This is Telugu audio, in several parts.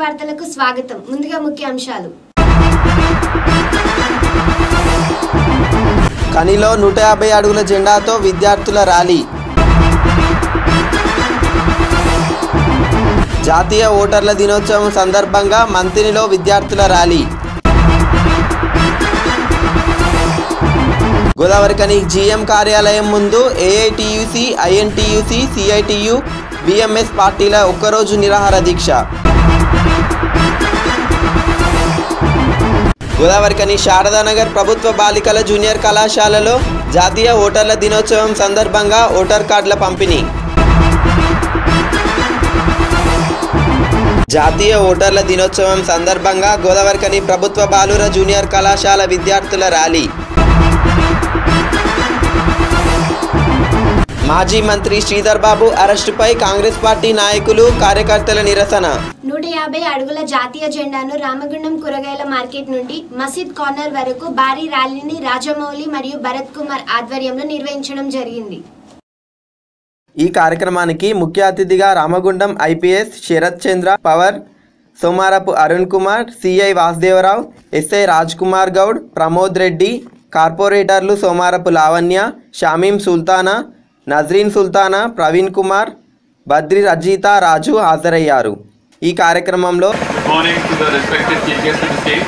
వార్తలకు స్వాగతం ముందుగా ముఖ్యాంశాలు కనిలో నూట యాభై అడుగుల జెండాతో విద్యార్థుల ర్యాలీ జాతీయ ఓటర్ల దినోత్సవం సందర్భంగా మంతినిలో విద్యార్థుల ర్యాలీ గోదావరికని జీఎం కార్యాలయం ముందు ఏఐటియుసి ఐఎన్టీయూసి సిఐటియు బిఎంఎస్ పార్టీల ఒక్కరోజు నిరాహార దీక్ష గోదావరికని శారదానగర్ ప్రభుత్వ బాలికల జూనియర్ కళాశాలలో జాతీయ ఓటర్ల దినోత్సవం సందర్భంగా ఓటర్ కార్డుల పంపిణీ జాతీయ ఓటర్ల దినోత్సవం సందర్భంగా గోదావరికని ప్రభుత్వ బాలుర జూనియర్ కళాశాల విద్యార్థుల ర్యాలీ మాజీ మంత్రి శ్రీధర్ బాబు అరెస్టుపై కాంగ్రెస్ పార్టీ నాయకులు కార్యకర్తల నిరసన నూట యాభై అడుగుల జాతీయ జెండాను రామగుండం కూరగాయల మార్కెట్ నుండి మసీద్ కార్నర్ వరకు భారీ ర్యాలీని రాజమౌళి మరియు భరత్ కుమార్ ఆధ్వర్యంలో నిర్వహించడం జరిగింది ఈ కార్యక్రమానికి ముఖ్య అతిథిగా Ramagundam IPS Sharath Chandra Pawar Somarapu Arun Kumar CI Vasudevarao SI Raj Kumar Goud Pramod Reddy కార్పొరేటర్లు సోమారపు లావణ్య షామీం సుల్తానా నజ్రీన్ సుల్తానా ప్రవీణ్ కుమార్ బద్రి రజిత రాజు హాజరయ్యారు ఈ కార్యక్రమంలో Good morning to the respected chief guests of the state,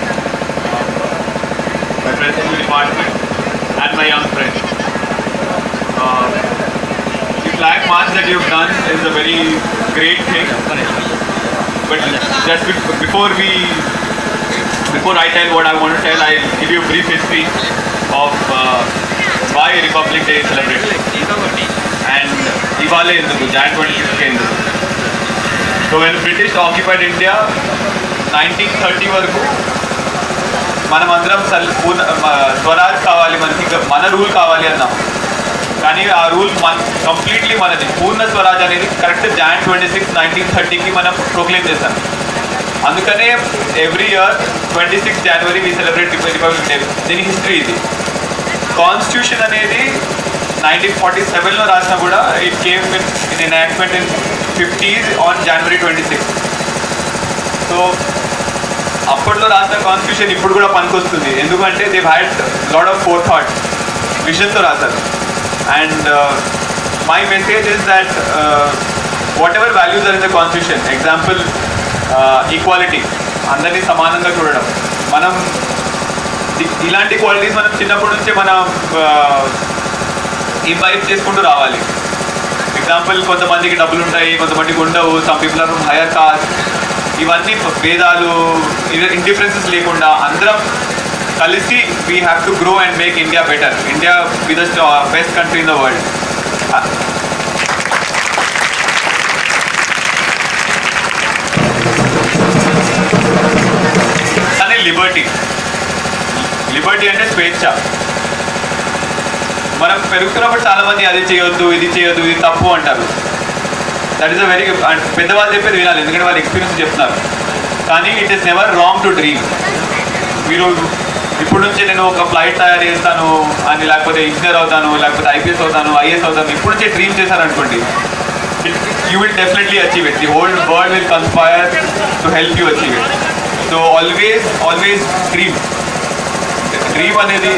my friends in the department, and my young friends. Uh, the flag march that you've done is a very great thing, but just be- before we, before I tell what I want to tell, I'll give you a brief history of uh, why Republic Day is celebrated. And Diwali ఎందుకు Jan 26 ఎందుకు so when British occupied India nineteen thirty వరకు మనం అందరం సల్ పూర్ణ మ- స్వరాజ్ కావాలి మనకి ఇంకా మన రూల్ కావాలి అన్నాం కానీ ఆ రూల్ మన కంప్లీట్లీ మనది పూర్ణ స్వరాజ్ అనేది correct Jan twenty six nineteen థర్టీకి మనం ప్రొక్లెయిమ్ చేస్తాం అందుకనే every year twenty six January we celebrate republic day దీని హిస్టరీ ఇది కాన్స్టిట్యూషన్ అనేది నైన్టీన్ ఫార్టీ సెవెన్లో రాసినా కూడా it came in in enactment in fifties on January twenty six so అప్పట్లో రాసిన కాన్స్టిట్యూషన్ ఇప్పుడు కూడా పనికొస్తుంది ఎందుకంటే they had lot of forethought విజన్తో రాశారు and my message is that whatever values are in the constitution example equality అందరినీ సమానంగా చూడడం మనం ఇ- ఇలాంటి క్వాలిటీస్ మనం చిన్నప్పటి నుంచే మనం ఇన్వైట్ చేసుకుంటూ రావాలి ఎగ్జాంపుల్ కొంతమందికి డబ్బులు ఉంటాయి కొంతమందికి ఉండవు some people are from higher caste ఇవన్నీ భేదాలు ఇండిఫరెన్సెస్ లేకుండా అందరం కలిసి we have to grow and make India better India be the best country in the world అనే లిబర్టీ లిబర్టీ అంటే స్వేచ్ఛ మనం పెరుగుతున్నప్పుడు చాలా మంది అది చేయొద్దు ఇది చేయొద్దు ఇది తప్పు అంటారు దట్ ఈస్ అ వెరీ పెద్దవాళ్ళు చెప్పేది వినాలి ఎందుకంటే వాళ్ళు ఎక్స్పీరియన్స్ చెప్తున్నారు కానీ it is never wrong to dream మీరు ఇప్పుడు నుంచి నేను ఒక ఫ్లైట్ తయారు చేస్తాను అని లేకపోతే ఇంజనీర్ అవుతాను లేకపోతే ఐపీఎస్ అవుతాను ఐఏఎస్ అవుతాను ఇప్పుడు నుంచే డ్రీమ్ చేశారనుకోండి you will definitely achieve it the whole world will conspire to help you achieve it so always always dream dream అనేది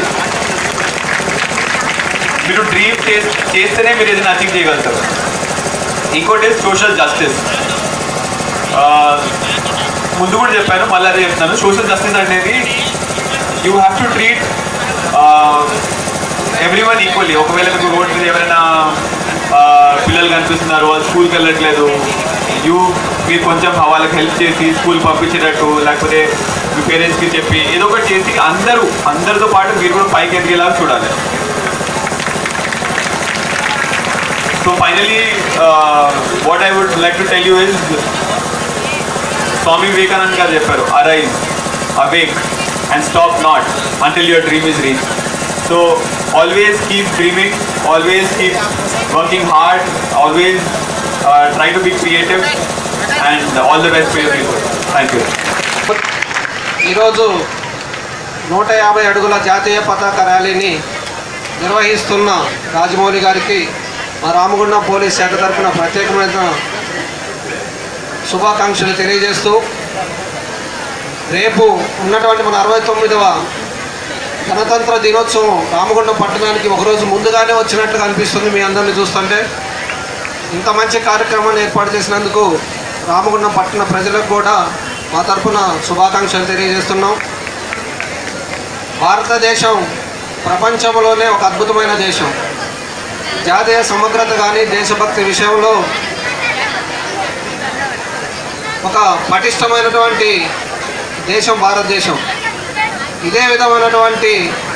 మీరు డ్రీమ్ చేస్తేనే మీరు ఏదైనా అచీవ్ చేయగలుగుతారు ఇంకోటి సోషల్ జస్టిస్ ముందు కూడా చెప్పాను మళ్ళీ అదే చెప్తాను సోషల్ జస్టిస్ అనేది you have to treat everyone equally ఒకవేళ మీకు రోడ్ మీద ఎవరైనా ఆ, పిల్లలు కనిపిస్తున్నారు వాళ్ళు స్కూల్కి వెళ్ళట్లేదు యూ మీరు కొంచెం వాళ్ళకి హెల్ప్ చేసి స్కూల్ పంపించేటట్టు లేకపోతే మీ పేరెంట్స్కి చెప్పి ఏదో ఒకటి చేసి అందరూ అందరితో పాటు మీరు కూడా పైకి ఎదిగేలాగా చూడాలి So finally, uh, what I would like to tell you is, Swami Vivekananda గారు చెప్పారు arise awake and stop not until your dream is reach so always keep dreaming always keep working hard always try to be creative and all the best for your people thank you ఈరోజు నూట యాభై అడుగుల జాతీయ పతాక ర్యాలీని నిర్వహిస్తున్న రాజమౌళి గారికి మా రామగుండం పోలీస్ శాఖ తరఫున ప్రత్యేకమైన శుభాకాంక్షలు తెలియజేస్తూ రేపు ఉన్నటువంటి మన అరవై తొమ్మిదవ గణతంత్ర దినోత్సవం రామగుండం పట్టణానికి ఒకరోజు ముందుగానే వచ్చినట్టుగా అనిపిస్తుంది మీ అందరిని చూస్తుంటే ఇంత మంచి కార్యక్రమాన్ని ఏర్పాటు చేసినందుకు రామగుండం పట్టణ ప్రజలకు కూడా మా తరఫున శుభాకాంక్షలు తెలియజేస్తున్నాం భారతదేశం ప్రపంచంలోనే ఒక అద్భుతమైన దేశం జాతీయ సమగ్రత కానీ దేశభక్తి విషయంలో ఒక పటిష్టమైనటువంటి దేశం భారతదేశం ఇదే విధమైనటువంటి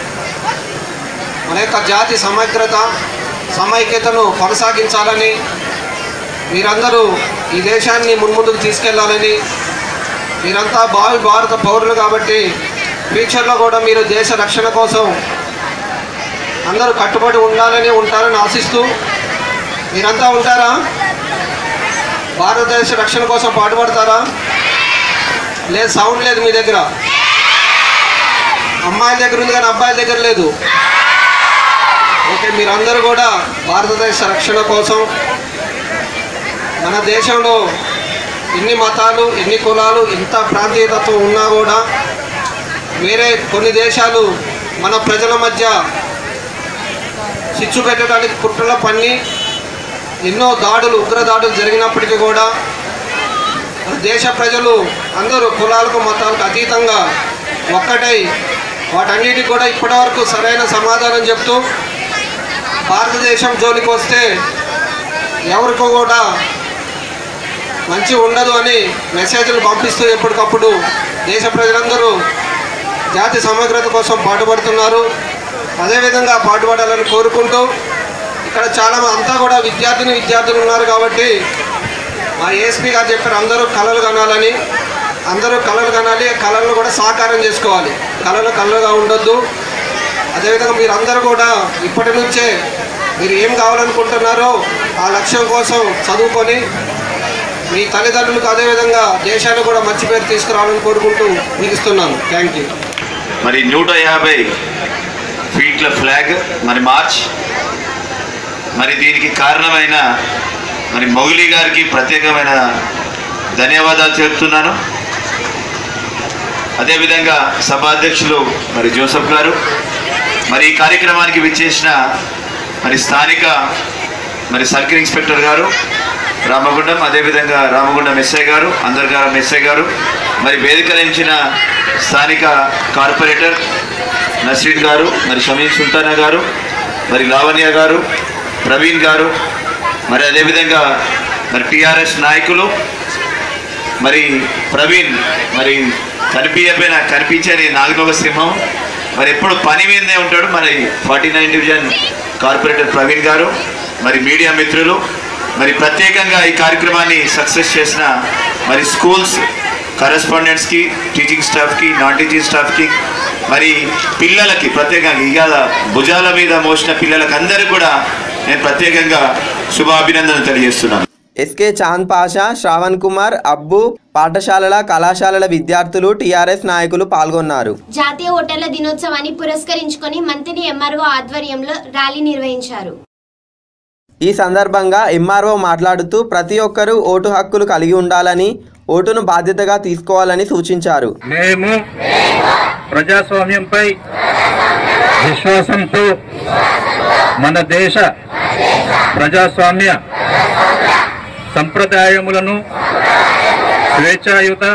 మన యొక్క జాతి సమగ్రత సమైక్యతను కొనసాగించాలని మీరందరూ ఈ దేశాన్ని మున్ముందుకు తీసుకెళ్లాలని మీరంతా భావి భారత పౌరులు కాబట్టి ఫ్యూచర్లో కూడా మీరు దేశ రక్షణ కోసం అందరూ కట్టుబడి ఉండాలని ఉంటారని ఆశిస్తూ మీరంతా ఉంటారా భారతదేశ రక్షణ కోసం పాటుపడతారా లేదు సౌండ్ లేదు మీ దగ్గర అమ్మాయిల దగ్గర ఉంది కానీ అబ్బాయిల దగ్గర లేదు ఓకే మీరందరూ కూడా భారతదేశ రక్షణ కోసం మన దేశంలో ఎన్ని మతాలు ఎన్ని కులాలు ఎంత ప్రాంతీయతత్వం ఉన్నా కూడా వేరే కొన్ని దేశాలు మన ప్రజల మధ్య చిచ్చు పెట్టడానికి కుట్రల పన్ని ఎన్నో దాడులు ఉగ్ర దాడులు జరిగినప్పటికీ కూడా మన దేశ ప్రజలు అందరూ కులాలకు మతాలకు అతీతంగా ఒక్కటై వాటన్నిటికి కూడా ఇప్పటివరకు సరైన సమాధానం చెప్తూ భారతదేశం జోలికి వస్తే ఎవరికో కూడా మంచి ఉండదు అని మెసేజ్లు పంపిస్తూ ఎప్పటికప్పుడు దేశ ప్రజలందరూ జాతి సమగ్రత కోసం పాటుపడుతున్నారు అదేవిధంగా పాటుపడాలని కోరుకుంటూ ఇక్కడ చాలా మంది అంతా కూడా విద్యార్థిని విద్యార్థులు ఉన్నారు కాబట్టి మా ఏఎస్పీ గారు చెప్పారు అందరూ కళలు కనాలని అందరూ కళలు కనాలి కళలను కూడా సాకారం చేసుకోవాలి కళలు కళలుగా ఉండొద్దు అదేవిధంగా మీరు అందరూ కూడా ఇప్పటి నుంచే మీరు ఏం కావాలనుకుంటున్నారో ఆ లక్ష్యం కోసం చదువుకొని మీ తల్లిదండ్రులకు అదేవిధంగా దేశానికి కూడా మంచి పేరు తీసుకురావాలని కోరుకుంటూ ముగిస్తున్నాను థ్యాంక్ యూ మరి నూట యాభై ఫీట్ల ఫ్లాగ్ మరి మార్చ్ మరి దీనికి కారణమైన మరి మొగిలి గారికి ప్రత్యేకమైన ధన్యవాదాలు చెప్తున్నాను అదేవిధంగా సభాధ్యక్షులు మరి జోసఫ్ గారు మరి ఈ కార్యక్రమానికి విచ్చేసిన మరి స్థానిక మరి సర్కిల్ ఇన్స్పెక్టర్ గారు రామగుండం అదేవిధంగా రామగుండం ఎస్ఐ గారు అందరిగారం ఎస్ఐ గారు మరి వేదికలించిన స్థానిక కార్పొరేటర్ నసీర్ గారు మరి షమీన్ సుల్తానా గారు మరి లావణ్య గారు ప్రవీణ్ గారు మరి అదేవిధంగా మరి టిఆర్ఎస్ నాయకులు మరి ప్రవీణ్ మరి కనిపించకపోయినా కనిపించని నాగనోగ సింహం మరి ఎప్పుడు పని మీదనే ఉంటాడు మరి forty nine division corporator Praveen గారు మరి మీడియా మిత్రులు మరి ప్రత్యేకంగా ఈ కార్యక్రమాన్ని సక్సెస్ చేసిన మరి స్కూల్స్ కరెస్పాండెంట్స్కి టీచింగ్ స్టాఫ్కి నాన్ టీచింగ్ స్టాఫ్కి మరి పిల్లలకి ప్రత్యేకంగా ఇవాళ భుజాల మీద మోసిన పిల్లలకి అందరికీ కూడా నేను ప్రత్యేకంగా శుభాభినందనలు తెలియజేస్తున్నాను ఎస్కే చాంద్ పాషా శ్రావణ్ కుమార్ అబ్బు పాఠశాలల కళాశాలల విద్యార్థులు టీఆర్ఎస్ నాయకులు పాల్గొన్నారు జాతీయ ఓటర్ల దినోత్సవాన్ని పురస్కరించుకొని మంత్రి ఎంఆర్ఓ ఆధ్వర్యంలో ర్యాలీ నిర్వహించారు ఈ సందర్భంగా ఎంఆర్ఓ మాట్లాడుతూ ప్రతి ఒక్కరూ ఓటు హక్కులు కలిగి ఉండాలని ఓటును బాధ్యతగా తీసుకోవాలని సూచించారు మేము ప్రజాస్వామ్యంపై విశ్వాసంతో మన దేశ ప్రజాస్వామ్య సంప్రదాయములను స్వేచ్ఛాయుత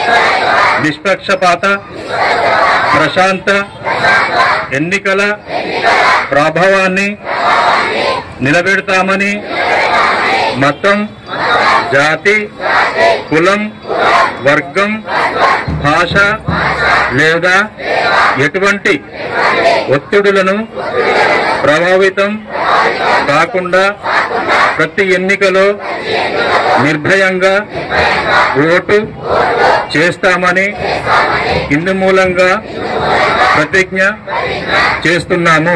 నిష్పక్షపాత ప్రశాంత ఎన్నికల ప్రభావాన్ని నిలబెడతామని మతం జాతి కులం వర్గం భాష లేదా ఎటువంటి ఒత్తిడులను ప్రభావితం కాకుండా ప్రతి ఎన్నికలో నిర్భయంగా ఓటు చేస్తామని ఇందు మూలంగా ప్రతిజ్ఞ చేస్తున్నాము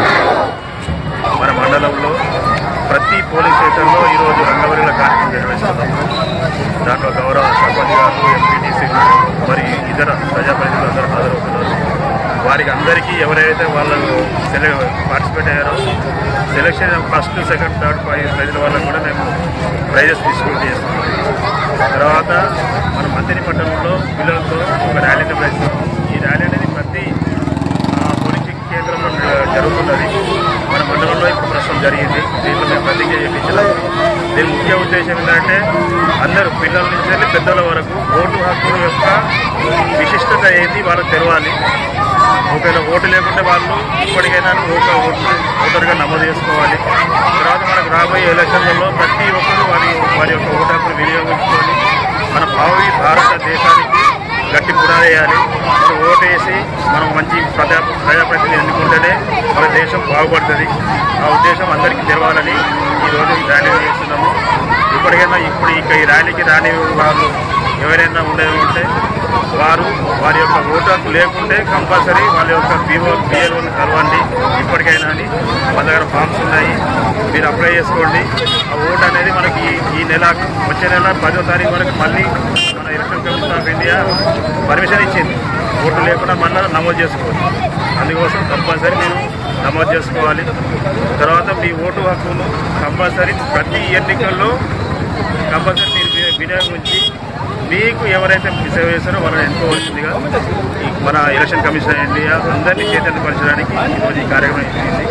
మన మండలంలో ప్రతి పోలీస్ స్టేషన్లో ఈరోజు రంగవరిల కార్యక్రమం నిర్వహిస్తున్నాము దాంట్లో గౌరవ సర్పంచ్ గారు ఎంపీటీసీ మరి ఇతర ప్రజాప్రతినిధులు అందరూ హాజరవుతున్నారు వారికి అందరికీ ఎవరైతే వాళ్ళు సెలె పార్టిసిపేట్ అయ్యారో selection first second third five ప్రైజ్ల వాళ్ళకు కూడా మేము ప్రైజెస్ డిస్ట్రిబ్యూట్ చేస్తున్నాం తర్వాత మన మంత్రి పట్టణంలో పిల్లలతో ఒక ర్యాలీ నిర్వహిస్తాం ఈ ర్యాలీ అనేది ప్రతి ఆ, పోలీసు కేంద్రంలో జ- జరుగుతున్నది మన మండలంలో ఇప్పుడు ప్రస్తుతం జరిగింది దీంట్లో మేము ప్రతిజ్ఞ చేయించడం దీని ముఖ్య ఉద్దేశం ఏంటంటే అందరూ పిల్లల నుంచి వెళ్ళి పెద్దల వరకు ఓటు హక్కు యొక్క విశిష్టత ఏంటి వాళ్ళకి తెలవాలి ఒకవేళ ఓటు లేకుంటే వాళ్ళు ఇప్పటికైనా ఓటు ఓటు ఓటర్గా నమోదు చేసుకోవాలి తర్వాత మనకు రాబోయే ఎలక్షన్లలో ప్రతి ఒక్కరూ వారి వారి యొక్క ఓటు హక్కును వినియోగించుకొని మన భావి భారతదేశానికి గట్టి పునాదేయాలి మనం ఓటేసి మనం మంచి ప్రజా ప్రజాప్రతినిధి ఎన్నుకుంటేనే మన దేశం బాగుపడుతుంది ఆ ఉద్దేశం అందరికీ తెలవాలని ఈరోజు ఈ ర్యాలీ చేస్తున్నాము ఇప్పటికైనా ఇప్పుడు ఇక ఈ ర్యాలీకి రాని వాళ్ళు ఎవరైనా ఉండేవి ఉంటే వారు వారి యొక్క ఓటు హక్కు లేకుంటే కంపల్సరీ వాళ్ళ యొక్క పీఓ పిఎల్ఓని కలవండి ఇప్పటికైనా అని మన దగ్గర ఫామ్స్ ఉన్నాయి మీరు అప్లై చేసుకోండి ఆ ఓటు అనేది మనకి ఈ- ఈ నెల వచ్చే నెల పదో తారీఖు వరకు మళ్ళీ మన election commission of India permission ఇచ్చింది ఓటు లేకుండా మళ్ళీ నమోదు చేసుకోవచ్చు అందుకోసం కంపల్సరీ మీరు నమోదు చేసుకోవాలి తర్వాత మీ ఓటు హక్కును కంపల్సరీ ప్రతి ఎన్నికల్లో కంపల్సరీ మీరు వి- వినియోగించి మీకు ఎవరైతే సేవ చేస్తారో వాళ్ళని ఎన్నుకోవాల్సిందిగా ఈ మన ఎలక్షన్ కమిషన్ ఆఫ్ ఇండియా అందరినీ చైతన్యపరచడానికి ఈరోజు ఈ కార్యక్రమం ఇచ్చింది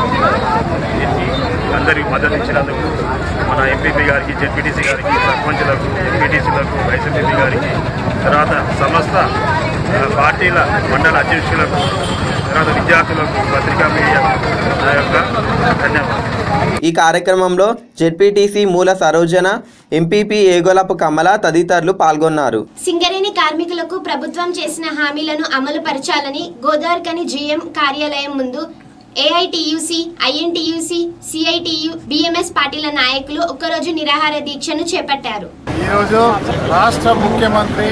దీనికి అందరికి మద్దతు ఇచ్చినందుకు మన ఎంపీపీ గారికి జెడ్పీటీసీ గారికి సర్పంచ్లకు ఎంపీటీసీలకు వైస్ ఎంపీపీ గారికి తర్వాత సమస్త ఆ, పార్టీల మండల అధ్యక్షులకు తర్వాత విద్యార్థులకు పత్రికా మీడియా నా యొక్క ధన్యవాదాలు ఈ కార్యక్రమంలో జెడ్పీటీసీ మూల సరోజన ఎంపీపీ ఏగొలపు కమల తదితరులు పాల్గొన్నారు సింగరేణి కార్మికులకు ప్రభుత్వం చేసిన హామీలను అమలు పరచాలని గోదావరికని జీఎం కార్యాలయం ముందు ఏఐటియుసి ఐఎన్టీయూసీ సిఐటియు బిఎంఎస్ పార్టీల నాయకులు ఒక్కరోజు నిరాహార దీక్షను చేపట్టారు ఈరోజు రాష్ట్ర ముఖ్యమంత్రి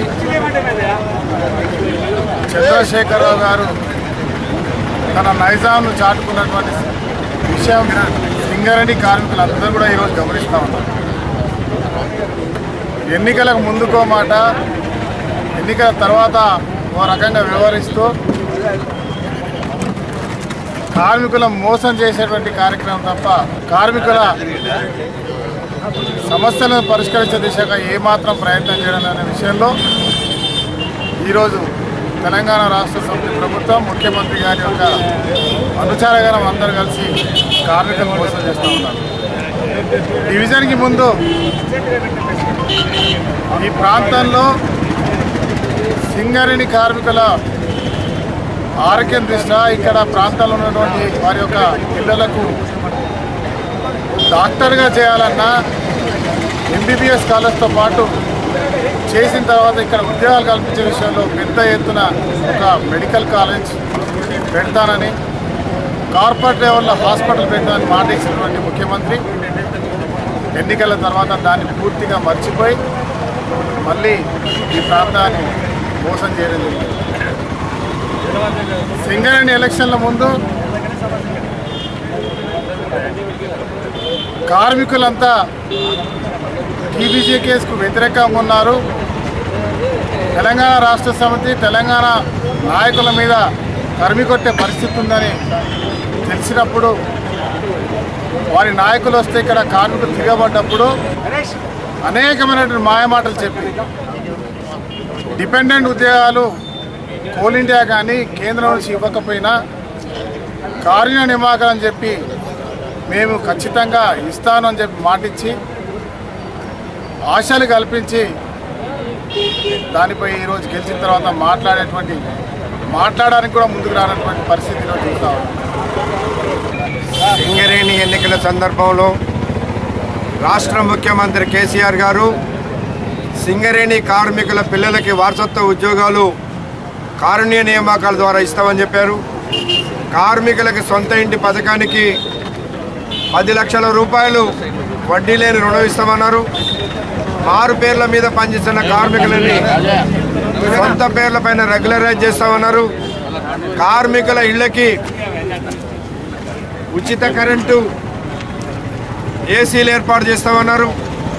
చంద్రశేఖరరావు గారు తన నైజాంను చాటుకున్నటువంటి విషయం సింగరేణి కార్మికులందరూ కూడా ఈరోజు గమనిస్తూ ఉన్నారు ఎన్నికలకు ముందుకో మాట ఎన్నికల తర్వాత ఓ రకంగా వ్యవహరిస్తూ కార్మికుల మోసం చేసేటువంటి కార్యక్రమం తప్ప కార్మికుల సమస్యలను పరిష్కరించే దిశగా ఏమాత్రం ప్రయత్నం చేయడం అనే విషయంలో ఈరోజు తెలంగాణ రాష్ట్ర సమితి ప్రభుత్వం ముఖ్యమంత్రి గారి యొక్క అనుచారగణం అందరూ కలిసి కార్మికులను మోసం చేస్తూ ఉన్నారు డివిజన్కి ముందు ఈ ప్రాంతంలో సింగరేణి కార్మికుల ఆరోగ్యం దృష్ట్యా ఇక్కడ ప్రాంతాల్లో ఉన్నటువంటి వారి యొక్క పిల్లలకు డాక్టర్గా చేయాలన్నా ఎంబీబీఎస్ కాలేజ్తో పాటు చేసిన తర్వాత ఇక్కడ ఉద్యోగాలు కల్పించే విషయంలో పెద్ద ఎత్తున ఒక మెడికల్ కాలేజ్ పెడతానని కార్పొరేట్ లెవెల్లో హాస్పిటల్ పెడతానని మాట ఇచ్చినటువంటి ముఖ్యమంత్రి ఎన్నికల తర్వాత దాన్ని పూర్తిగా మర్చిపోయి మళ్ళీ ఈ ప్రాంతాన్ని మోసం చేయడం జరిగింది సింగరేణి ఎలక్షన్ల ముందు కార్మికులంతా టీబీజీ కేసుకు వ్యతిరేకంగా ఉన్నారు తెలంగాణ రాష్ట్ర సమితి తెలంగాణ నాయకుల మీద తరిమి కొట్టే పరిస్థితి ఉందని తెలిసినప్పుడు వారి నాయకులు వస్తే ఇక్కడ కార్మికులు తిరగబడ్డప్పుడు అనేకమైనటువంటి మాయమాటలు చెప్పి డిపెండెంట్ ఉద్యోగాలు కోల్ ఇండియా కానీ కేంద్రం నుంచి ఇవ్వకపోయినా కార్య నియామకం అని చెప్పి మేము ఖచ్చితంగా ఇస్తాను అని చెప్పి మాటిచ్చి ఆశలు కల్పించి దానిపై ఈరోజు గెలిచిన తర్వాత మాట్లాడేటువంటి మాట్లాడడానికి కూడా ముందుకు రానటువంటి పరిస్థితి ఈరోజు చూస్తా ఉన్నాం. సింగరేణి ఎన్నికల సందర్భంలో రాష్ట్ర ముఖ్యమంత్రి కేసీఆర్ గారు సింగరేణి కార్మికుల పిల్లలకి వారసత్వ ఉద్యోగాలు కారుణ్య నియామకాల ద్వారా ఇస్తామని చెప్పారు కార్మికులకి సొంత ఇంటి పథకానికి పది లక్షల రూపాయలు వడ్డీ లేని రుణం ఇస్తామన్నారు మారు పేర్ల మీద పనిచేస్తున్న కార్మికులని సొంత పేర్ల పైన రెగ్యులరైజ్ చేస్తామన్నారు కార్మికుల ఇళ్ళకి ఉచిత కరెంటు ఏసీలు ఏర్పాటు చేస్తామన్నారు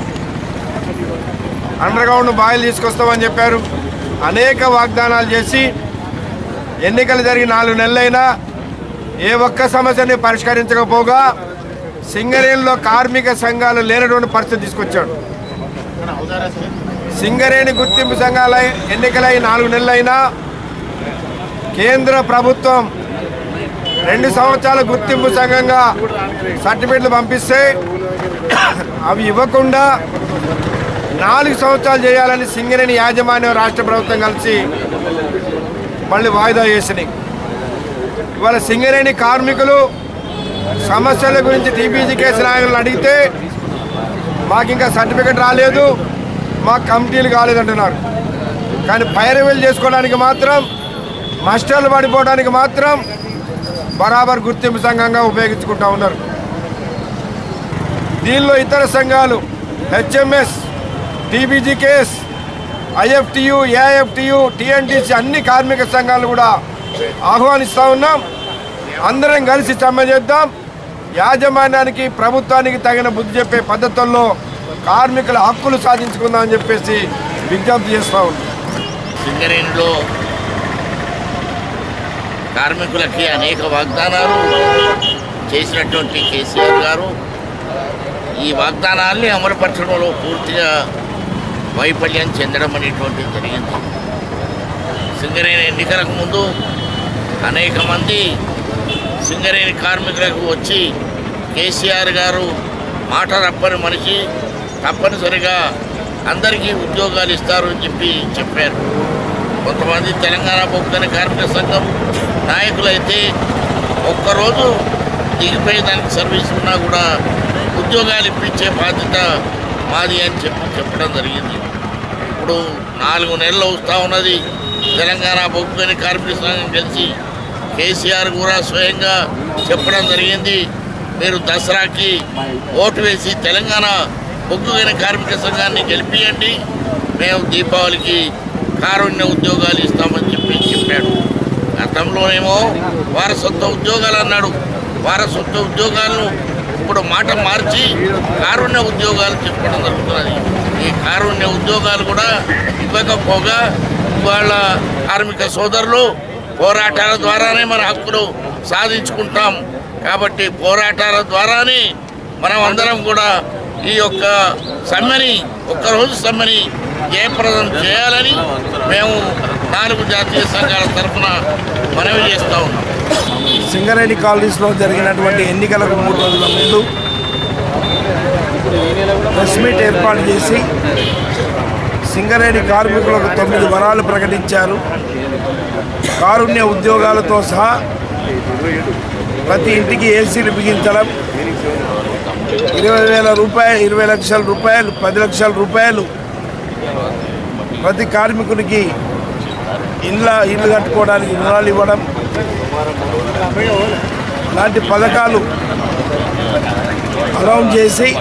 అండర్ గ్రౌండ్ బాయిలు తీసుకొస్తామని చెప్పారు అనేక వాగ్దానాలు చేసి ఎన్నికలు జరిగి నాలుగు నెలలైనా ఏ ఒక్క సమస్యని పరిష్కరించకపోగా సింగరేణిలో కార్మిక సంఘాలు లేనటువంటి పరిస్థితి తీసుకొచ్చాడు సింగరేణి గుర్తింపు సంఘాల ఎన్నికలై నాలుగు నెలలైనా కేంద్ర ప్రభుత్వం రెండు సంవత్సరాల గుర్తింపు సంఘంగా సర్టిఫికెట్లు పంపిస్తే అవి ఇవ్వకుండా నాలుగు సంవత్సరాలు చేయాలని సింగరేణి యాజమాన్యం రాష్ట్ర ప్రభుత్వం కలిసి మళ్ళీ వాయిదా వేసినాయి ఇవాళ సింగరేణి కార్మికులు సమస్యల గురించి టీబీజీ కేసు నాయకులను అడిగితే మాకు ఇంకా సర్టిఫికెట్ రాలేదు మాకు కమిటీలు కాలేదంటున్నారు కానీ పైరవీలు చేసుకోవడానికి మాత్రం మస్టర్లు పడిపోవడానికి మాత్రం బరాబర్ గుర్తింపు సంఘంగా ఉపయోగించుకుంటా ఉన్నారు దీనిలో ఇతర సంఘాలు HMS TBG KS IFTU AFTU TNTC అన్ని కార్మిక సంఘాలు కూడా ఆహ్వానిస్తూ ఉన్నాం అందరం కలిసి సమ్మె చేద్దాం యాజమాన్యానికి ప్రభుత్వానికి తగిన బుద్ధి చెప్పే పద్ధతుల్లో కార్మికుల హక్కులు సాధించుకుందాం అని చెప్పేసి విజ్ఞప్తి చేస్తూ ఉన్నాం సింగరేణిలో కార్మికులకి అనేక వాగ్దానాలు చేసినటువంటి కేసీఆర్ గారు ఈ వాగ్దానాల్ని అమలుపరచడంలో పూర్తిగా వైఫల్యం చెందడం అనేటువంటిది జరిగింది సింగరేణి ఎన్నికలకు ముందు అనేక మంది సింగరేణి కార్మికులకు వచ్చి కేసీఆర్ గారు మాట రప్పని మనిషి తప్పనిసరిగా అందరికీ ఉద్యోగాలు ఇస్తారు అని చెప్పి చెప్పారు కొంతమంది తెలంగాణ బొగ్గని కార్మిక సంఘం నాయకులైతే ఒక్కరోజు దిగిపోయి దానికి సర్వీస్ ఉన్నా కూడా ఉద్యోగాలు ఇప్పించే బాధ్యత మాది అని చెప్పి చెప్పడం జరిగింది ఇప్పుడు నాలుగు నెలలు వస్తూ ఉన్నది తెలంగాణ బొగ్గని కార్మిక సంఘం కలిసి కేసీఆర్ కూడా స్వయంగా చెప్పడం జరిగింది మీరు దసరాకి ఓటు వేసి తెలంగాణ బొగ్గుగైన కార్మిక సంఘాన్ని గెలిపియండి మేము దీపావళికి కారుణ్య ఉద్యోగాలు ఇస్తామని చెప్పి చెప్పాడు గతంలోనేమో వారసత్వ ఉద్యోగాలు అన్నాడు వారసత్వ ఉద్యోగాలను ఇప్పుడు మాట మార్చి కారుణ్య ఉద్యోగాలు చెప్పడం జరుగుతున్నది ఈ కారుణ్య ఉద్యోగాలు కూడా ఇవ్వకపోగా వాళ్ళ కార్మిక సోదరులు పోరాటాల ద్వారానే మన హక్కులు సాధించుకుంటాం కాబట్టి పోరాటాల ద్వారానే మనం అందరం కూడా ఈ యొక్క సమ్మెని ఒక్కరోజు సమ్మెని జయప్రదం చేయాలని మేము నాలుగు జాతీయ సంఘాల తరఫున మనవి చేస్తూ ఉన్నాం సింగరేణి కాలనీస్లో జరిగినటువంటి ఎన్నికలకు మూడు రోజుల ముందు ప్రెస్ మీట్ ఏర్పాటు చేసి సింగరేణి కార్మికులకు తొమ్మిది వరాలు ప్రకటించారు కారుణ్య ఉద్యోగాలతో సహా ప్రతి ఇంటికి ఏసీలు బిగించడం ఇరవై వేల రూపాయలు ఇరవై లక్షల రూపాయలు పది లక్షల రూపాయలు ప్రతి కార్మికునికి ఇళ్ళ ఇల్లు కట్టుకోవడానికి రుణాలు ఇవ్వడం లాంటి పథకాలు అనౌన్స్ చేసి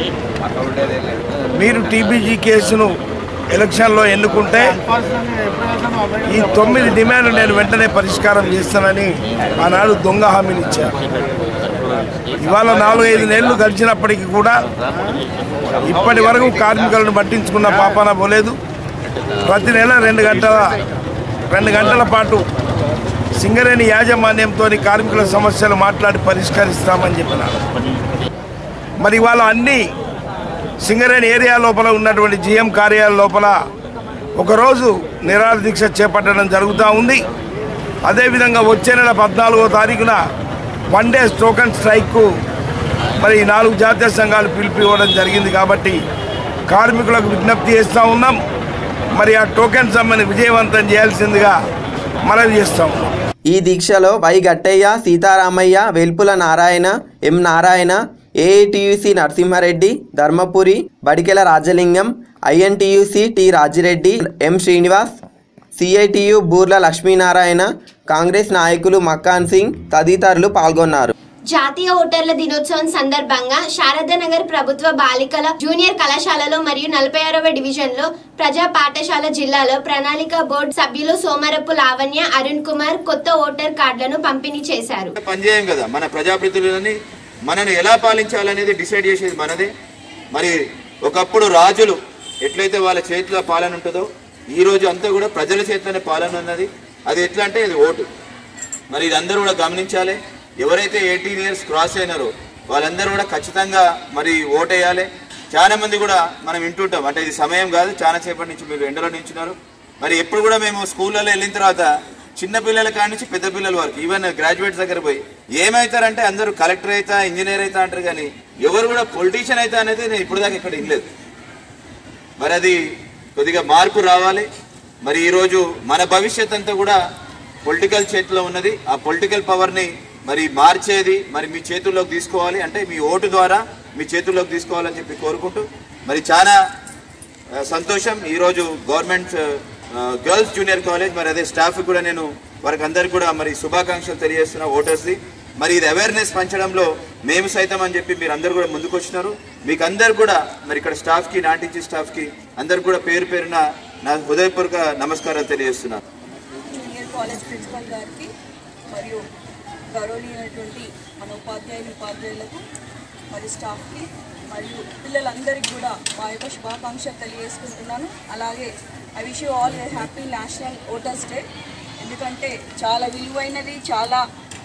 మీరు టీబీజీ కేసును ఎలక్షన్లో ఎన్నుకుంటే ఈ తొమ్మిది డిమాండ్లు నేను వెంటనే పరిష్కారం చేస్తానని ఆనాడు దొంగ హామీలు ఇచ్చారు ఇవాళ నాలుగైదు నెలలు గడిచినప్పటికీ కూడా ఇప్పటి వరకు కార్మికులను పట్టించుకున్న పాపాన పోలేదు ప్రతి నెల రెండు గంటల రెండు గంటల పాటు సింగరేణి యాజమాన్యంతో కార్మికుల సమస్యలు మాట్లాడి పరిష్కరిస్తామని చెప్పినారు మరి ఇవాళ అన్ని సింగరేణి ఏరియా లోపల ఉన్నటువంటి జిఎం కార్యాలయం లోపల ఒకరోజు నిరాహార దీక్ష చేపట్టడం జరుగుతూ ఉంది అదేవిధంగా వచ్చే నెల పద్నాలుగో తారీఖున వన్ డే టోకన్ స్ట్రైక్కు మరి ఈ నాలుగు జాతీయ సంఘాలు పిలుపు ఇవ్వడం జరిగింది కాబట్టి కార్మికులకు విజ్ఞప్తి చేస్తూ ఉన్నాం మరి ఆ టోకెన్ సమ్మెను విజయవంతం చేయాల్సిందిగా మనవి చేస్తూ ఉన్నాం ఈ దీక్షలో Y Gattaiah Seetharamaiah Velpula Narayana M Narayana AITUC Narasimhareddy Dharmapuri Badikela Rajalingam INTUC T Rajireddy M Srinivas CITU Burla Lakshminarayana Congress నాయకులు మక్కాన్ సింగ్ తదితరులు పాల్గొన్నారు జాతీయ ఓటర్ల దినోత్సవం సందర్భంగా శారదానగర్ ప్రభుత్వ బాలికల జూనియర్ కళాశాలలో మరియు నలభై ఆరవ డివిజన్లో ప్రజా పాఠశాల జిల్లాలో ప్రణాళిక బోర్డు సభ్యులు సోమరపు లావణ్య అరుణ్ కుమార్ కొత్త ఓటర్ కార్డులను పంపిణీ చేశారు పనిచేయం కదా మన ప్రజాప్రతినిధులని మనను ఎలా పాలించాలనేది డిసైడ్ చేసేది మనదే మరి ఒకప్పుడు రాజులు ఎట్లయితే వాళ్ళ చేతిలో పాలన ఉంటుందో ఈ రోజు అంతా కూడా ప్రజల చేతిలోనే పాలన ఉన్నది అది ఎట్లా అంటే ఇది ఓటు మరి ఇది అందరూ కూడా గమనించాలి ఎవరైతే ఎయిటీన్ ఇయర్స్ క్రాస్ అయినారో వాళ్ళందరూ కూడా ఖచ్చితంగా మరి ఓటేయాలి చాలా మంది కూడా మనం వింటుంటాం అంటే ఇది సమయం కాదు చాలా సేపటి నుంచి మీరు ఎండలో నించున్నారు మరి ఎప్పుడు కూడా మేము స్కూళ్ళలో వెళ్ళిన తర్వాత చిన్న పిల్లల కాడి నుంచి పెద్ద పిల్లల వరకు ఈవెన్ గ్రాడ్యుయేట్స్ దగ్గర పోయి ఏమవుతారంటే అందరూ కలెక్టర్ అవుతా ఇంజనీర్ అవుతా అంటారు కానీ ఎవరు కూడా పొలిటీషియన్ అవుతా అనేది నేను ఇప్పుడు దాకా ఇక్కడ వినలేదు మరి అది కొద్దిగా మార్పు రావాలి మరి ఈరోజు మన భవిష్యత్ అంతా కూడా పొలిటికల్ చేతిలో ఉన్నది ఆ పొలిటికల్ పవర్ని మరి మార్చేది మరి మీ చేతుల్లోకి తీసుకోవాలి అంటే మీ ఓటు ద్వారా మీ చేతుల్లోకి తీసుకోవాలని చెప్పి కోరుకుంటూ మరి చాలా ఆ, సంతోషం ఈరోజు గవర్నమెంట్ ఆ, గర్ల్స్ జూనియర్ కాలేజ్ మరి అదే స్టాఫ్ కూడా నేను వారికి అందరికి కూడా మరి శుభాకాంక్షలు తెలియజేస్తున్నా ఓటర్స్ది మరి ఇది అవేర్నెస్ పంచడంలో మేము సైతం అని చెప్పి మీరు అందరు కూడా ముందుకు వచ్చినారు మీకు అందరు కూడా మరి ఇక్కడ స్టాఫ్కి నాటించే స్టాఫ్కి అందరు కూడా పేరు పేరున నా హృదయపూర్వక నమస్కారాలు తెలియజేస్తున్నాను జూనియర్ కాలేజ్ ప్రిన్సిపల్ గారికి మరియు గౌరవనీయమైనటువంటి మన ఉపాధ్యాయులు ఉపాధ్యాయులకు మరియు స్టాఫ్కి మరియు పిల్లలందరికీ కూడా మా యొక్క శుభాకాంక్షలు తెలియజేసుకుంటున్నాను అలాగే I wish you all a happy national voters day ఎందుకంటే చాలా విలువైనది చాలా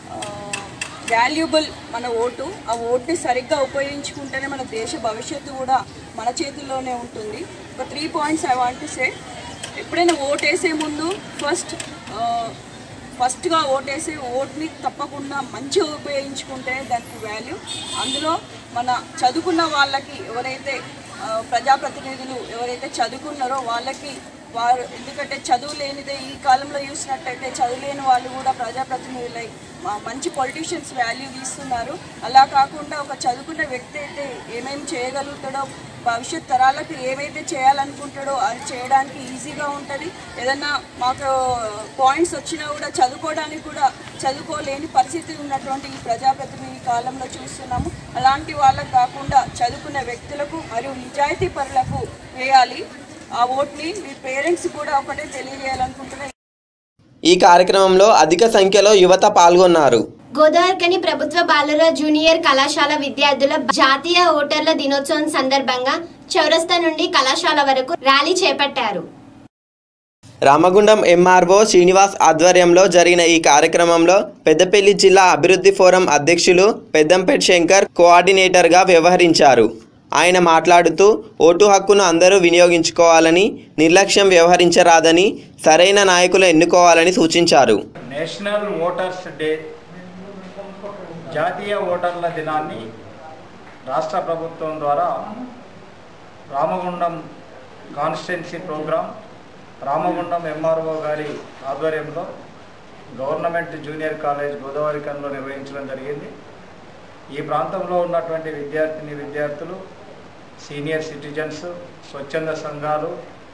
వాల్యుబుల్ మన ఓటు ఆ ఓటుని సరిగ్గా ఉపయోగించుకుంటేనే మన దేశ భవిష్యత్తు కూడా మన చేతుల్లోనే ఉంటుంది ఒక three points I want to say ఎప్పుడైనా ఓట్ వేసే ముందు ఫస్ట్ ఫస్ట్గా ఓటేసి ఓట్ని తప్పకుండా మంచిగా ఉపయోగించుకుంటే దానికి వాల్యూ అందులో మన చదువుకున్న వాళ్ళకి ఎవరైతే ఆ, ప్రజాప్రతినిధులు ఎవరైతే చదువుకున్నారో వాళ్ళకి వారు ఎందుకంటే చదువు లేనిదే ఈ కాలంలో చూసినట్టయితే చదువు లేని వాళ్ళు కూడా ప్రజాప్రతినిధులై మా- మంచి పొలిటీషియన్స్ వాల్యూ తీస్తున్నారు అలా కాకుండా ఒక చదువుకున్న వ్యక్తి అయితే ఏమేమి చేయగలుగుతాడో భవిష్యత్ తరాలకు ఏవైతే చేయాలనుకుంటాడో అది చేయడానికి ఈజీగా ఉంటుంది ఏదన్నా మాకు పాయింట్స్ వచ్చినా కూడా చదువుకోవడానికి కూడా చదువుకోలేని పరిస్థితి ఉన్నటువంటి ఈ ప్రజాప్రతినిధి కాలంలో చూస్తున్నాము అలాంటి వాళ్ళకు కాకుండా చదువుకున్న వ్యక్తులకు మరియు నిజాయితీ పరులకు వేయాలి ఆ ఓట్ని మీ పేరెంట్స్ కూడా ఒకటే తెలియజేయాలనుకుంటున్నాను ఈ కార్యక్రమంలో అధిక సంఖ్యలో యువత పాల్గొన్నారు గోదావరికని ప్రభుత్వ బాలుర జూనియర్ కళాశాల విద్యార్థుల జాతీయ ఓటర్ల దినోత్సవం సందర్భంగా చౌరస్తా నుండి కళాశాల వరకు ర్యాలీ చేపట్టారు రామగుండం ఎంఆర్ఓ శ్రీనివాస్ ఆధ్వర్యంలో జరిగిన ఈ కార్యక్రమంలో పెద్దపల్లి జిల్లా అభివృద్ధి ఫోరం అధ్యక్షులు పెద్దంపేట్ శంకర్ కోఆర్డినేటర్గా వ్యవహరించారు ఆయన మాట్లాడుతూ ఓటు హక్కును అందరూ వినియోగించుకోవాలని నిర్లక్ష్యం వ్యవహరించరాదని సరైన నాయకులు ఎన్నుకోవాలని సూచించారు నేషనల్ ఓటర్స్ డే జాతీయ ఓటర్ల దినాన్ని రాష్ట్ర ప్రభుత్వం ద్వారా Ramagundam constituency program Ramagundam MRO గారి ఆధ్వర్యంలో గవర్నమెంట్ జూనియర్ కాలేజ్ గోదావరికంలో నిర్వహించడం జరిగింది ఈ ప్రాంతంలో ఉన్నటువంటి విద్యార్థిని విద్యార్థులు సీనియర్ సిటిజన్స్ స్వచ్ఛంద సంఘాలు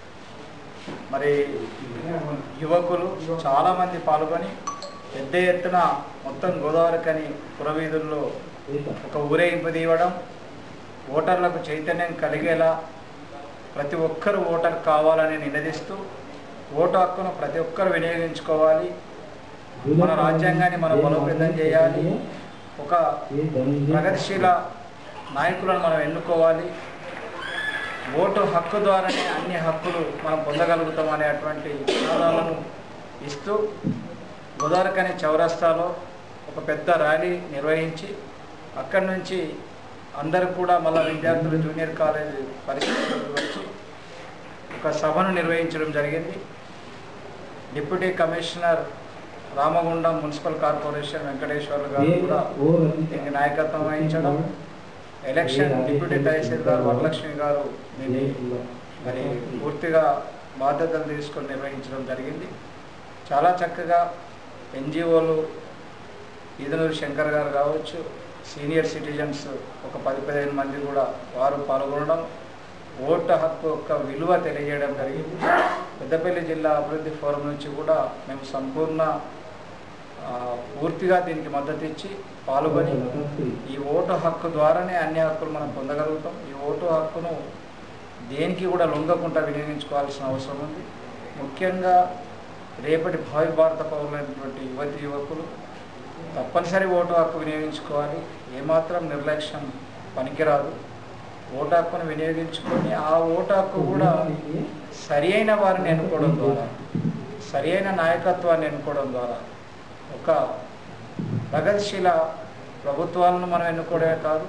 మరి యువకులు చాలామంది పాల్గొని పెద్ద ఎత్తున మొత్తం గోదావరికని పురవీధుల్లో ఒక ఊరేగింపు తీయడం ఓటర్లకు చైతన్యం కలిగేలా ప్రతి ఒక్కరు ఓటర్ కావాలని నినదిస్తూ ఓటు హక్కును ప్రతి ఒక్కరు వినియోగించుకోవాలి మన రాజ్యాంగాన్ని మనం బలోపేతం చేయాలి ఒక ప్రగతిశీల నాయకులను మనం ఎన్నుకోవాలి ఓటు హక్కు ద్వారానే అన్ని హక్కులు మనం పొందగలుగుతాం అనేటువంటి నినాదాలను ఇస్తూ గోదావరికని చౌరస్తాలో ఒక పెద్ద ర్యాలీ నిర్వహించి అక్కడి నుంచి అందరూ కూడా మళ్ళా విద్యార్థులు జూనియర్ కాలేజ్ పరిస్థితులకు వచ్చి ఒక సభను నిర్వహించడం జరిగింది deputy commissioner Ramagundam municipal corporation Venkateswarlu గారు కూడా దీనికి నాయకత్వం వహించడం ఎలక్షన్ డిప్యూటీ తహసీల్దార్ వరలక్ష్మి గారు దీన్ని మరి పూర్తిగా బాధ్యతలు తీసుకొని నిర్వహించడం జరిగింది చాలా చక్కగా ఎన్జిఓలు ఈదనూరు శంకర్ గారు కావచ్చు సీనియర్ సిటిజన్స్ ఒక పది పదిహేను మంది కూడా వారు పాల్గొనడం ఓటు హక్కు యొక్క విలువ తెలియజేయడం జరిగింది పెద్దపల్లి జిల్లా అభివృద్ధి ఫోరం నుంచి కూడా మేము సంపూర్ణ ఆ, పూర్తిగా దీనికి మద్దతు ఇచ్చి పాల్గొని ఈ ఓటు హక్కు ద్వారానే అన్ని హక్కులు మనం పొందగలుగుతాం ఈ ఓటు హక్కును దేనికి కూడా లొంగకుండా వినియోగించుకోవాల్సిన అవసరం ఉంది ముఖ్యంగా రేపటి భావి భారత పౌరులైనటువంటి యువతి యువకులు తప్పనిసరి ఓటు హక్కు వినియోగించుకోవాలి ఏమాత్రం నిర్లక్ష్యం పనికిరాదు ఓటు హక్కును వినియోగించుకొని ఆ ఓటు హక్కు కూడా సరి అయిన వారిని ఎన్నుకోవడం ద్వారా సరి అయిన నాయకత్వాన్ని ఎన్నుకోవడం ద్వారా ఒక ప్రగతిశీల ప్రభుత్వాలను మనం ఎన్నుకోవడమే కాదు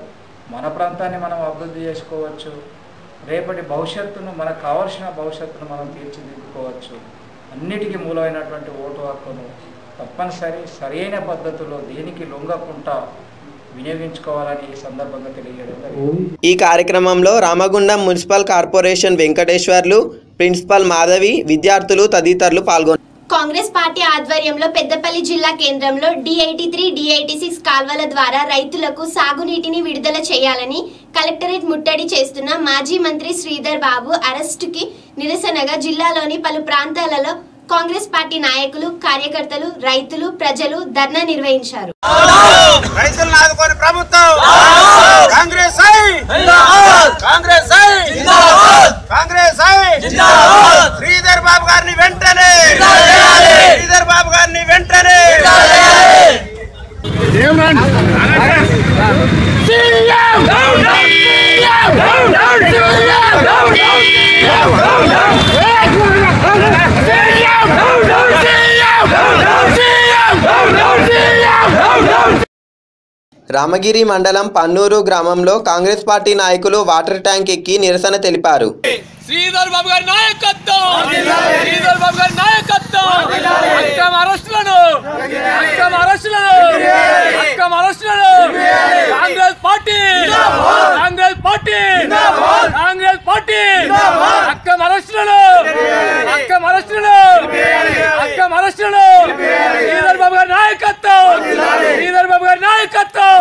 మన ప్రాంతాన్ని మనం అభివృద్ధి చేసుకోవచ్చు రేపటి భవిష్యత్తును మనకు కావాల్సిన భవిష్యత్తును మనం తీర్చిదిద్దుకోవచ్చు అన్నిటికీ మూలమైనటువంటి ఓటు హక్కును తప్పనిసరి సరైన పద్ధతిలో దేనికి లొంగకుండా వినియోగించుకోవాలని ఈ సందర్భంగా తెలియజేయడం జరిగింది ఈ కార్యక్రమంలో Ramagundam municipal corporation Venkateswarlu principal Madhavi విద్యార్థులు తదితరులు పాల్గొన్నారు కాంగ్రెస్ పార్టీ ఆధ్వర్యంలో పెద్దపల్లి జిల్లా కేంద్రంలో డిఐటి త్రీ డిఐటి సిక్స్ కాల్వల ద్వారా రైతులకు సాగునీటిని విడుదల చేయాలని కలెక్టరేట్ ముట్టడి చేస్తున్న మాజీ మంత్రి శ్రీధర్ బాబు అరెస్టుకి నిరసనగా జిల్లాలోని పలు ప్రాంతాలలో కాంగ్రెస్ పార్టీ నాయకులు కార్యకర్తలు రైతులు ప్రజలు ధర్నా నిర్వహించారు రైతులను ఆదుకోని ప్రభుత్వం కాంగ్రెస్ కాంగ్రెస్ కాంగ్రెస్ శ్రీధర్ బాబు గారిని వెంటనే శ్రీధర్ బాబు గారిని వెంటనే రామగిరి మండలం పన్నూరు గ్రామంలో కాంగ్రెస్ పార్టీ నాయకులు వాటర్ ట్యాంక్ ఎక్కి నిరసన తెలిపారు శ్రీధర్ బాబు గారి నాయకత్వం శ్రీధర్ బాబు గారి నాయకత్వం అక్రమ అరెస్టులను అక్రమ అరెస్టులను అక్రమ అరెస్టులను Congress party Congress party Congress party అక్రమ అరెస్టులను అక్రమ అరెస్టులను అక్రమ అరెస్టులను శ్రీధర్ బాబు గారి నాయకత్వం శ్రీధర్ బాబు గారి నాయకత్వం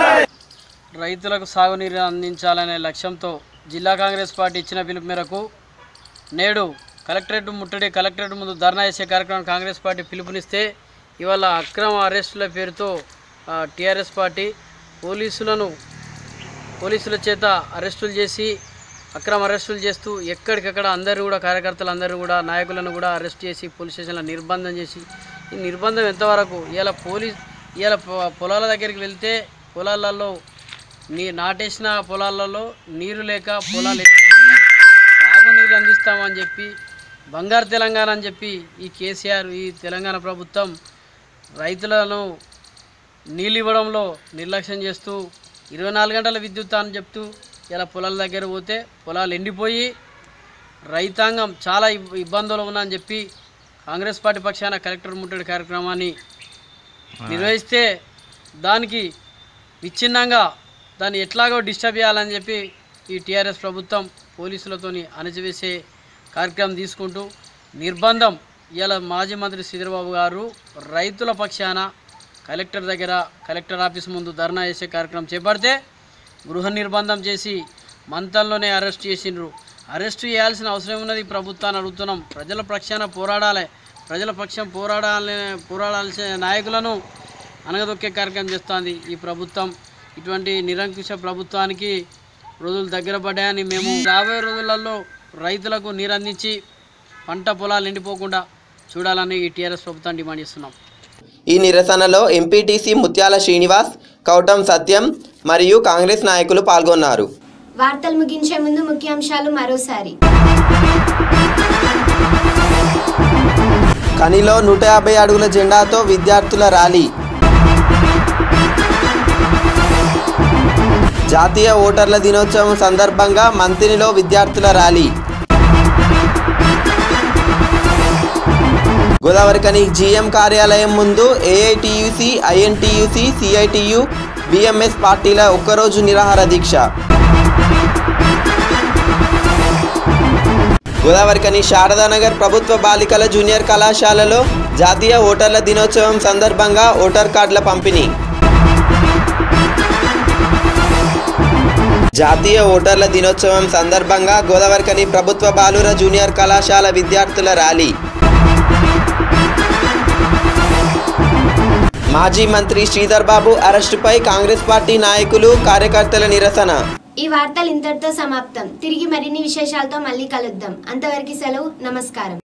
రైతులకు సాగునీరు అందించాలనే లక్ష్యంతో జిల్లా కాంగ్రెస్ పార్టీ ఇచ్చిన పిలుపు మేరకు నేడు కలెక్టరేట్ ముట్టడి కలెక్టరేట్ ముందు ధర్నా చేసే కార్యక్రమం కాంగ్రెస్ పార్టీ పిలుపునిస్తే ఇవాళ అక్రమ అరెస్టుల పేరుతో టీఆర్ఎస్ పార్టీ పోలీసులను పోలీసుల చేత అరెస్టులు చేసి అక్రమ అరెస్టులు చేస్తూ ఎక్కడికక్కడ అందరూ కూడా కార్యకర్తలు అందరూ కూడా నాయకులను కూడా అరెస్ట్ చేసి పోలీస్ స్టేషన్లో నిర్బంధం చేసి ఈ నిర్బంధం ఎంతవరకు ఇవాళ పోలీస్ ఇవాళ పొ- పొలాల దగ్గరికి వెళ్తే పొలాలలో నీ నాటేసిన పొలాలలో నీరు లేక పొలాలు ఎండిపోతున్నాయి. సాగునీరు అందిస్తామని చెప్పి బంగారు తెలంగాణ అని చెప్పి ఈ కేసీఆర్ ఈ తెలంగాణ ప్రభుత్వం రైతులను నీళ్ళు ఇవ్వడంలో నిర్లక్ష్యం చేస్తూ ఇరవై నాలుగు గంటల విద్యుత్ అని చెప్తూ ఇలా పొలాల దగ్గర పోతే పొలాలు ఎండిపోయి రైతాంగం చాలా ఇబ్- ఇబ్బందులు ఉన్నాయని చెప్పి కాంగ్రెస్ పార్టీ పక్షాన కలెక్టర్ ముట్టడి కార్యక్రమాన్ని నిర్వహిస్తే దానికి విచ్ఛిన్నంగా దాన్ని ఎట్లాగో డిస్టర్బ్ చేయాలని చెప్పి ఈ టీఆర్ఎస్ ప్రభుత్వం పోలీసులతోని అణచివేసే కార్యక్రమం తీసుకుంటూ నిర్బంధం ఇలా మాజీ మంత్రి శ్రీధరబాబు గారు రైతుల పక్షాన కలెక్టర్ దగ్గర కలెక్టర్ ఆఫీస్ ముందు ధర్నా చేసే కార్యక్రమం చేపడితే గృహ నిర్బంధం చేసి మంతంలోనే అరెస్ట్ చేసిండ్రు అరెస్ట్ చేయాల్సిన అవసరం ఉన్నది ఈ ప్రభుత్వాన్ని అడుగుతున్నాం ప్రజల పక్షాన పోరాడాలి ప్రజల పక్షం పోరాడాలి పోరాడాల్సిన నాయకులను అనగదొక్కే కార్యక్రమం చేస్తోంది ఈ ప్రభుత్వం ఇటువంటి నిరంకుశ ప్రభుత్వానికి రోజులు దగ్గర పడ్డాయని మేము రాబోయే రోజులలో రైతులకు నీరు అందించి పంట పొలాలు ఎండిపోకుండా చూడాలని ఈ టీఆర్ఎస్ ప్రభుత్వాన్ని డిమాండ్ చేస్తున్నాం ఈ నిరసనలో ఎంపీటీసీ ముత్యాల శ్రీనివాస్ కౌటం సత్యం మరియు కాంగ్రెస్ నాయకులు పాల్గొన్నారు వార్తలు ముగించే ముందు ముఖ్యాంశాలు మరోసారి కనిలో నూట యాభై అడుగుల జెండాతో విద్యార్థుల ర్యాలీ జాతీయ ఓటర్ల దినోత్సవం సందర్భంగా మంతినిలో విద్యార్థుల ర్యాలీ గోదావరికని జీఎం కార్యాలయం ముందు ఏఐటియుసి ఐఎన్టీయూసి సిఐటియు బిఎంఎస్ పార్టీల ఒక్కరోజు నిరాహార దీక్ష గోదావరికని శారదానగర్ ప్రభుత్వ బాలికల జూనియర్ కళాశాలలో జాతీయ ఓటర్ల దినోత్సవం సందర్భంగా ఓటర్ కార్డుల పంపిణీ జాతీయ ఓటర్ల దినోత్సవం సందర్భంగా గోదావరికని ప్రభుత్వ బాలుర జూనియర్ కళాశాల విద్యార్థుల ర్యాలీ మాజీ మంత్రి శ్రీధర్ బాబు అరెస్టుపై కాంగ్రెస్ పార్టీ నాయకులు కార్యకర్తల నిరసన ఈ వార్తలు ఇంతటితో సమాప్తం తిరిగి మరిన్ని విశేషాలతో మళ్ళీ కలుద్దాం అంతవరకు సెలవు నమస్కారం